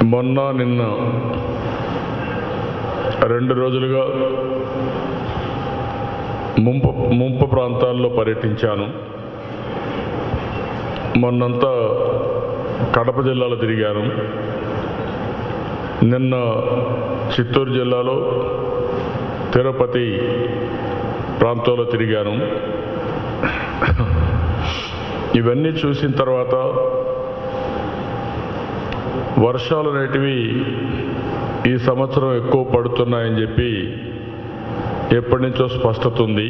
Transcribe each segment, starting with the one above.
మొన్న నిన్న రెండు రోజులుగా ముంపు ముంపు ప్రాంతాల్లో పర్యటించాను మొన్నంతా కడప జిల్లాలో తిరిగాను నిన్న చిత్తూరు జిల్లాలో తిరుపతి ప్రాంతంలో తిరిగాను ఇవన్నీ చూసిన తర్వాత వర్షాలు అనేటివి ఈ సంవత్సరం ఎక్కువ పడుతున్నాయని చెప్పి ఎప్పటి నుంచో స్పష్టత ఉంది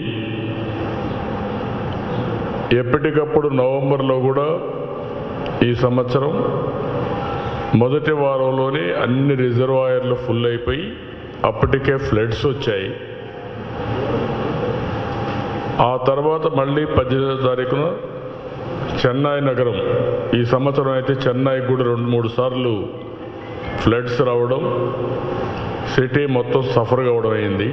ఎప్పటికప్పుడు నవంబర్లో కూడా ఈ సంవత్సరం మొదటి వారంలోనే అన్ని రిజర్వాయర్లు ఫుల్ అయిపోయి అప్పటికే ఫ్లడ్స్ వచ్చాయి ఆ తర్వాత మళ్ళీ పద్దెనిమిదో తారీఖున చెన్నై నగరం ఈ సంవత్సరం అయితే చెన్నై కూడా రెండు మూడు సార్లు ఫ్లడ్స్ రావడం సిటీ మొత్తం సఫర్ కావడం అయింది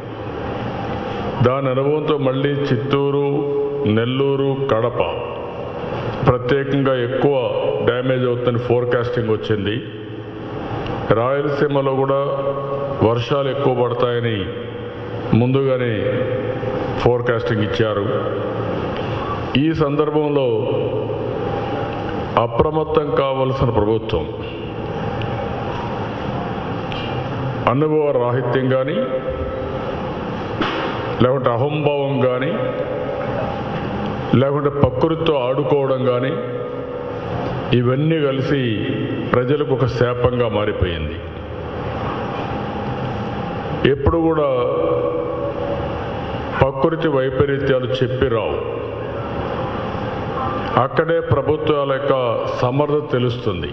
దాని అనుభవంతో మళ్ళీ చిత్తూరు నెల్లూరు కడప ప్రత్యేకంగా ఎక్కువ డ్యామేజ్ అవుతుందని ఫోర్కాస్టింగ్ వచ్చింది రాయలసీమలో కూడా వర్షాలు ఎక్కువ పడతాయని ముందుగానే ఫోర్కాస్టింగ్ ఇచ్చారు ఈ సందర్భంలో అప్రమత్తం కావలసిన ప్రభుత్వం అనుభవ రాహిత్యం కానీ లేకుంటే అహంభావం కానీ లేకుంటే ప్రకృతితో ఆడుకోవడం కానీ ఇవన్నీ కలిసి ప్రజలకు ఒక శాపంగా మారిపోయింది ఎప్పుడు కూడా ప్రకృతి వైపరీత్యాలు చెప్పి రావు అక్కడే ప్రభుత్వాల యొక్క సమర్థత తెలుస్తుంది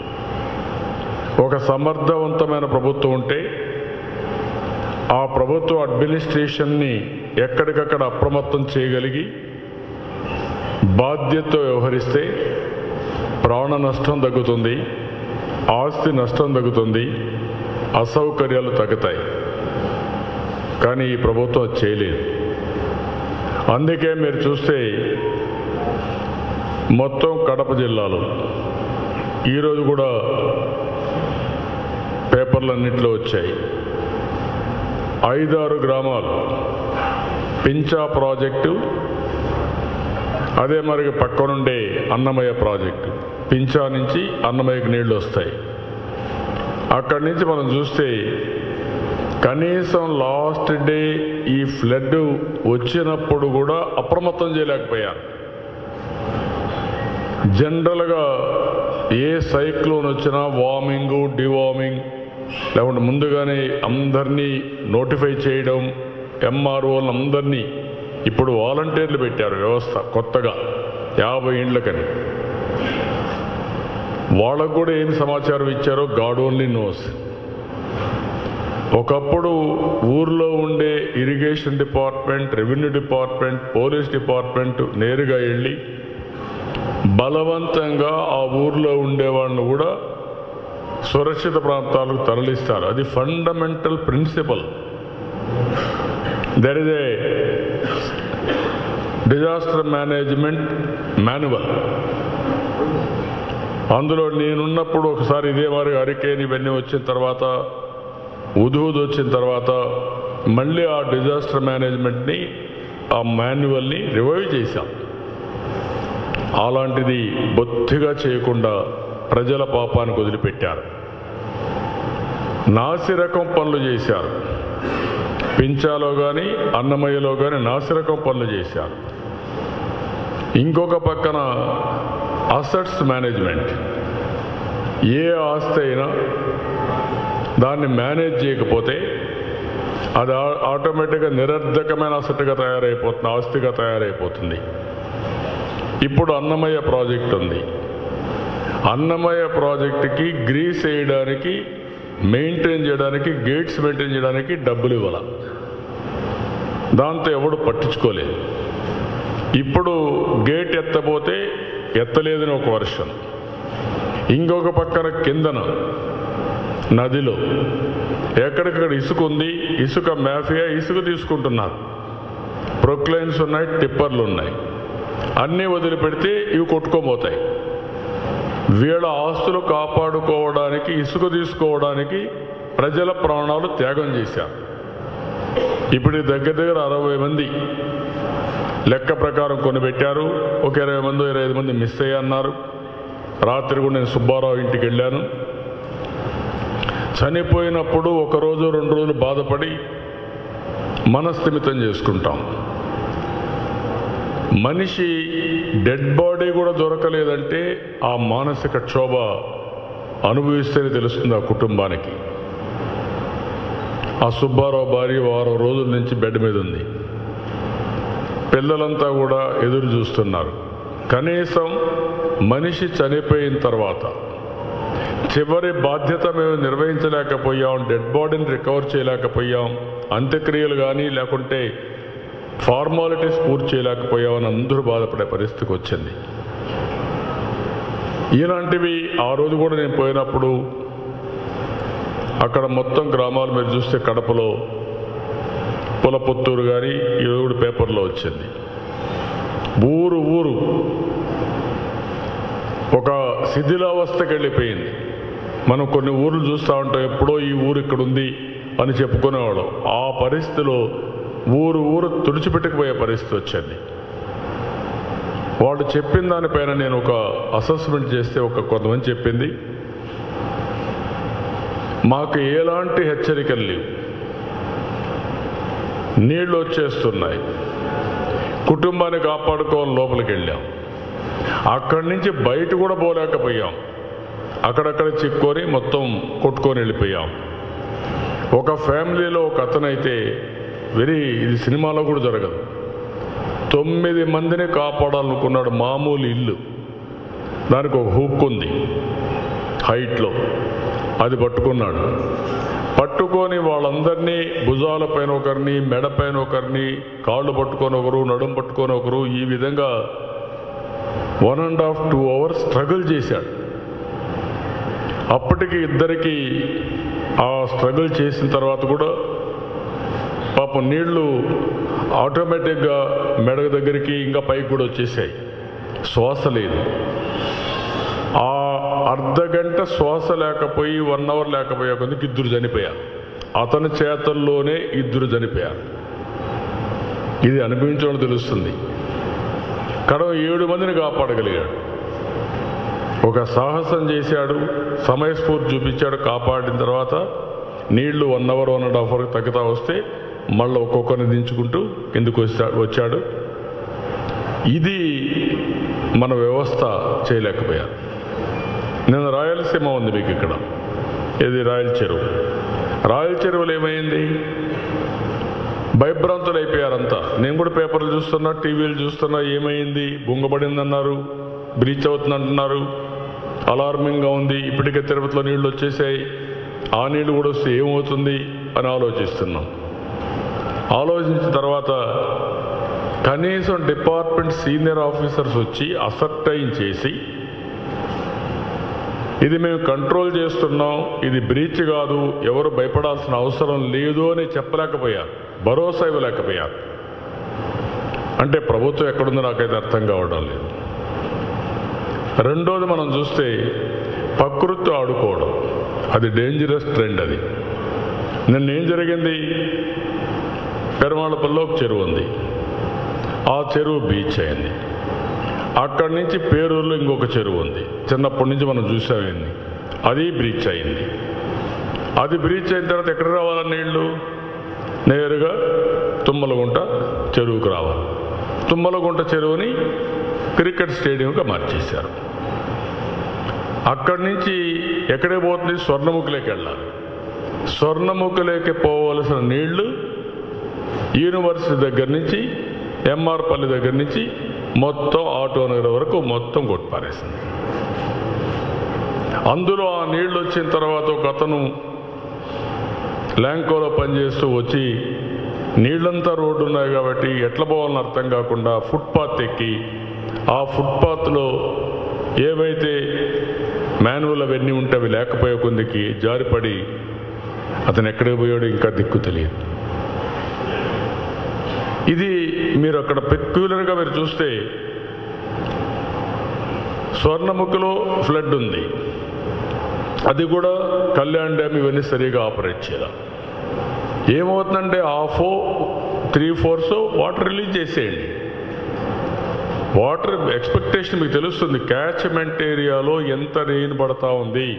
ఒక సమర్థవంతమైన ప్రభుత్వం ఉంటే ఆ ప్రభుత్వ అడ్మినిస్ట్రేషన్ని ఎక్కడికక్కడ అప్రమత్తం చేయగలిగి బాధ్యతతో వ్యవహరిస్తే ప్రాణ నష్టం తగ్గుతుంది ఆస్తి నష్టం తగ్గుతుంది అసౌకర్యాలు తగ్గుతాయి కానీ ఈ ప్రభుత్వం అది చేయలేదు అందుకే మీరు చూస్తే మొత్తం కడప జిల్లాలో ఈరోజు కూడా పేపర్లన్నింటిలో వచ్చాయి ఐదారు గ్రామాలు పించా ప్రాజెక్టు అదే మరి పక్కనుండే అన్నమయ్య ప్రాజెక్టు పించా నుంచి అన్నమయ్యకు నీళ్లు వస్తాయి అక్కడి నుంచి మనం చూస్తే కనీసం లాస్ట్ డే ఈ ఫ్లడ్ వచ్చినప్పుడు కూడా అప్రమత్తం చేయలేకపోయారు జనరల్గా ఏ సైక్లోన్ వచ్చినా వార్మింగ్ డివార్మింగ్ లేకుంటే ముందుగానే అందరినీ నోటిఫై చేయడం ఎంఆర్ఓలను అందరినీ ఇప్పుడు వాలంటీర్లు పెట్టారు వ్యవస్థ కొత్తగా యాభై ఇండ్లకని వాళ్ళకు కూడా ఏం సమాచారం ఇచ్చారో గాడ్ ఓన్లీ నోస్ ఒకప్పుడు ఊర్లో ఉండే irrigation department revenue department police department నేరుగా వెళ్ళి బలవంతంగా ఆ ఊర్లో ఉండే వాళ్ళని కూడా సురక్షిత ప్రాంతాలకు తరలిస్తారు అది fundamental principle there is a disaster management manual అందులో నేనున్నప్పుడు ఒకసారి ఇదే మరి హరికేన్ ఇవన్నీ వచ్చిన తర్వాత ఉదూద్ వచ్చిన తర్వాత మళ్ళీ ఆ డిజాస్టర్ మేనేజ్మెంట్ని ఆ మాన్యువల్ని రివైవ్ చేశాం అలాంటిది బొత్తిగా చేయకుండా ప్రజల పాపానికి వదిలిపెట్టారు నాసిరకం పనులు చేశారు పించాలో కానీ అన్నమయ్యలో కానీ నాసిరకం పనులు చేశారు ఇంకొక పక్కన అసెట్స్ మేనేజ్మెంట్ ఏ ఆస్తి అయినా దాన్ని మేనేజ్ చేయకపోతే అది ఆ- ఆటోమేటిక్గా నిరర్ధకమైన అసెట్గా తయారైపోతుంది ఆస్తిగా తయారైపోతుంది ఇప్పుడు అన్నమయ్య ప్రాజెక్ట్ ఉంది అన్నమయ్య ప్రాజెక్టుకి గ్రీస్ వేయడానికి మెయింటైన్ చేయడానికి గేట్స్ మెయింటైన్ చేయడానికి డబ్బులు ఇవ్వాల దాంతో ఎవడు పట్టించుకోలేదు ఇప్పుడు గేట్ ఎత్తపోతే ఎత్తలేదని ఒక వర్షం ఇంకొక పక్కన కిందన నదిలో ఎక్కడికక్కడ ఇసుక ఉంది ఇసుక మాఫియా ఇసుక తీసుకుంటున్నారు ప్రొక్లైన్స్ ఉన్నాయి టిప్పర్లు ఉన్నాయి అన్నీ వదిలిపెడితే ఇవి కొట్టుకోబోతాయి వీళ్ళ ఆస్తులు కాపాడుకోవడానికి ఇసుక తీసుకోవడానికి ప్రజల ప్రాణాలు త్యాగం చేశారు ఇప్పుడు ఈ దగ్గర దగ్గర అరవై మంది లెక్క ప్రకారం కొన్ని పెట్టారు ఒక ఇరవై మంది ఇరవై ఐదు మంది మిస్ అయ్యన్నారు రాత్రి కూడా నేను సుబ్బారావు ఇంటికి వెళ్ళాను చనిపోయినప్పుడు ఒక రోజు రెండు రోజులు బాధపడి మనస్థిమితం చేసుకుంటాం మనిషి డెడ్ బాడీ కూడా దొరకలేదంటే ఆ మానసిక క్షోభ అనుభవిస్తేనే తెలుస్తుంది ఆ కుటుంబానికి ఆ సుబ్బారావు భార్య వారం రోజుల నుంచి బెడ్ మీద ఉంది పిల్లలంతా కూడా ఎదురు చూస్తున్నారు కనీసం మనిషి చనిపోయిన తర్వాత చివరి బాధ్యత మేము నిర్వహించలేకపోయాం డెడ్ బాడీని రికవర్ చేయలేకపోయాం అంత్యక్రియలు కానీ లేకుంటే ఫార్మాలిటీస్ పూర్తి చేయలేకపోయామని అందరూ బాధపడే పరిస్థితికి వచ్చింది ఇలాంటివి ఆ రోజు కూడా నేను పోయినప్పుడు అక్కడ మొత్తం గ్రామాలు మీరు చూస్తే కడపలో పులపుత్తూరు కానీ ఏడు పేపర్లో వచ్చింది ఊరు ఊరు ఒక శిథిలావస్థకి వెళ్ళిపోయింది మనం కొన్ని ఊర్లు చూస్తూ ఉంటాం ఎప్పుడో ఈ ఊరు ఇక్కడ ఉంది అని చెప్పుకునేవాళ్ళం ఆ పరిస్థితిలో ఊరు ఊరు తుడిచిపెట్టుకుపోయే పరిస్థితి వచ్చింది వాళ్ళు చెప్పిన దానిపైన నేను ఒక అసెస్మెంట్ చేస్తే ఒక కొంతమంది చెప్పింది మాకు ఎలాంటి హెచ్చరికలు లేవు నీళ్లు వచ్చేస్తున్నాయి కుటుంబాన్ని కాపాడుకోవాలి లోపలికి వెళ్ళాం అక్కడి నుంచి బయట కూడా పోలేకపోయాం అక్కడక్కడ చిక్కొని మొత్తం కొట్టుకొని వెళ్ళిపోయాం ఒక ఫ్యామిలీలో ఒక అతనైతే వెరీ ఇది సినిమాలో కూడా జరగదు తొమ్మిది మందిని కాపాడాలనుకున్నాడు మామూలు ఇల్లు దానికి ఒక హుక్ ఉంది హైట్లో అది పట్టుకున్నాడు పట్టుకొని వాళ్ళందరినీ భుజాలపైన ఒకరిని మెడపైన ఒకరిని కాళ్ళు పట్టుకొని ఒకరు నడుం పట్టుకొని ఒకరు ఈ విధంగా one and half two hours struggle చేశాడు అప్పటికి ఇద్దరికి ఆ స్ట్రగుల్ చేసిన తర్వాత కూడా పాపం నీళ్లు ఆటోమేటిక్గా మెడ దగ్గరికి ఇంకా పైకి కూడా వచ్చేసాయి శ్వాస లేదు ఆ అర్ధ గంట శ్వాస లేకపోయి వన్ అవర్ లేకపోయే కొందుకు ఇద్దరు చనిపోయారు అతని చేతల్లోనే ఇద్దరు చనిపోయారు ఇది అనిపించడం తెలుస్తుంది కడవ ఏడు మందిని కాపాడగలిగాడు ఒక సాహసం చేశాడు సమయస్ఫూర్తి చూపించాడు కాపాడిన తర్వాత నీళ్లు one hour one and half hour తగ్గుతా వస్తే మళ్ళీ ఒక్కొక్కరిని దించుకుంటూ కిందకు వచ్చా- వచ్చాడు ఇది మన వ్యవస్థ చేయలేకపోయారు నేను రాయలసీమ ఉంది మీకు ఇక్కడ ఇది రాయల చెరువు రాయల చెరువులు ఏమైంది భయభ్రాంతులు అయిపోయారంతా నేను కూడా పేపర్లు చూస్తున్నా టీవీలు చూస్తున్నా ఏమైంది బొంగబడిందన్నారు బ్రీచ్ అవుతుందంటున్నారు అలార్మింగ్గా ఉంది ఇప్పటికే తిరుపతిలో నీళ్లు వచ్చేసాయి ఆ నీళ్లు కూడా వస్తే ఏమవుతుంది అని ఆలోచిస్తున్నాం ఆలోచించిన తర్వాత కనీసం డిపార్ట్మెంట్ సీనియర్ ఆఫీసర్స్ వచ్చి అసర్టైన్ చేసి ఇది మేము కంట్రోల్ చేస్తున్నాం ఇది బ్రీచ్ కాదు ఎవరు భయపడాల్సిన అవసరం లేదు అని చెప్పలేకపోయారు భరోసా ఇవ్వలేకపోయారు అంటే ప్రభుత్వం ఎక్కడుందో నాకైతే అర్థం కావడం లేదు రెండోది మనం చూస్తే ప్రకృతి ఆడుకోవడం అది డేంజరస్ ట్రెండ్ అది నిన్న ఏం జరిగింది పెరమాళపల్లిలో ఒక చెరువు ఉంది ఆ చెరువు బీచ్ అయింది అక్కడి నుంచి పేరూరులో ఇంకొక చెరువు ఉంది చిన్నప్పటి నుంచి మనం చూసామైంది అది బ్రీచ్ అయింది అది బ్రీచ్ అయిన తర్వాత ఎక్కడ రావాలి నీళ్లు నేరుగా తుమ్మలగుంట చెరువుకు రావాలి తుమ్మలగుంట చెరువుని క్రికెట్ స్టేడియంగా మార్చేశారు అక్కడి నుంచి ఎక్కడే పోతుంది స్వర్ణముఖిలోకి వెళ్ళాలి స్వర్ణముఖిలోకి పోవలసిన నీళ్లు యూనివర్సిటీ దగ్గర నుంచి ఎంఆర్ పల్లి దగ్గర నుంచి మొత్తం ఆటో నగర్ వరకు మొత్తం కొట్టిపారేసింది అందులో ఆ నీళ్లు వచ్చిన తర్వాత ఒక అతను ల్యాంకోలో పనిచేస్తూ వచ్చి నీళ్ళంతా రోడ్డు ఉన్నాయి కాబట్టి ఎట్లా పోవాలని అర్థం కాకుండా ఫుట్పాత్ ఎక్కి ఆ ఫుట్పాత్లో ఏవైతే మాన్యువల్ అవన్నీ ఉంటే అవి లేకపోయే కొందికి జారిపడి అతను ఎక్కడికి పోయాడో ఇంకా దిక్కు తెలియదు ఇది మీరు అక్కడ పెక్యులర్గా మీరు చూస్తే స్వర్ణముఖిలో ఫ్లడ్ ఉంది అది కూడా కళ్యాణ్ డ్యామ్ ఇవన్నీ సరిగా ఆపరేట్ చేయాలి ఏమవుతుందంటే ఆ ఫో త్రీ ఫోర్స్ వాటర్ రిలీజ్ చేసేయండి వాటర్ ఎక్స్పెక్టేషన్ మీకు తెలుస్తుంది క్యాచ్మెంట్ ఏరియాలో ఎంత రెయిన్ పడతా ఉంది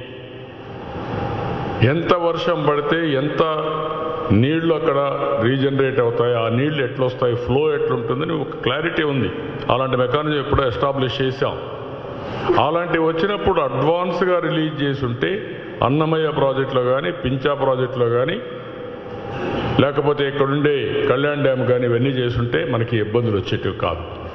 ఎంత వర్షం పడితే ఎంత నీళ్లు అక్కడ రీజనరేట్ అవుతాయి ఆ నీళ్లు ఎట్లా వస్తాయి ఫ్లో ఎట్లుంటుందని ఒక క్లారిటీ ఉంది అలాంటి మెకానిజం ఎప్పుడో ఎస్టాబ్లిష్ చేశాం అలాంటివి వచ్చినప్పుడు అడ్వాన్స్గా రిలీజ్ చేసి ఉంటే అన్నమయ్య ప్రాజెక్టులో కానీ పించా ప్రాజెక్టులో కానీ లేకపోతే ఇక్కడుండే కళ్యాణ్ డ్యామ్ కానీ ఇవన్నీ చేసుంటే మనకి ఇబ్బందులు వచ్చేటివి కాదు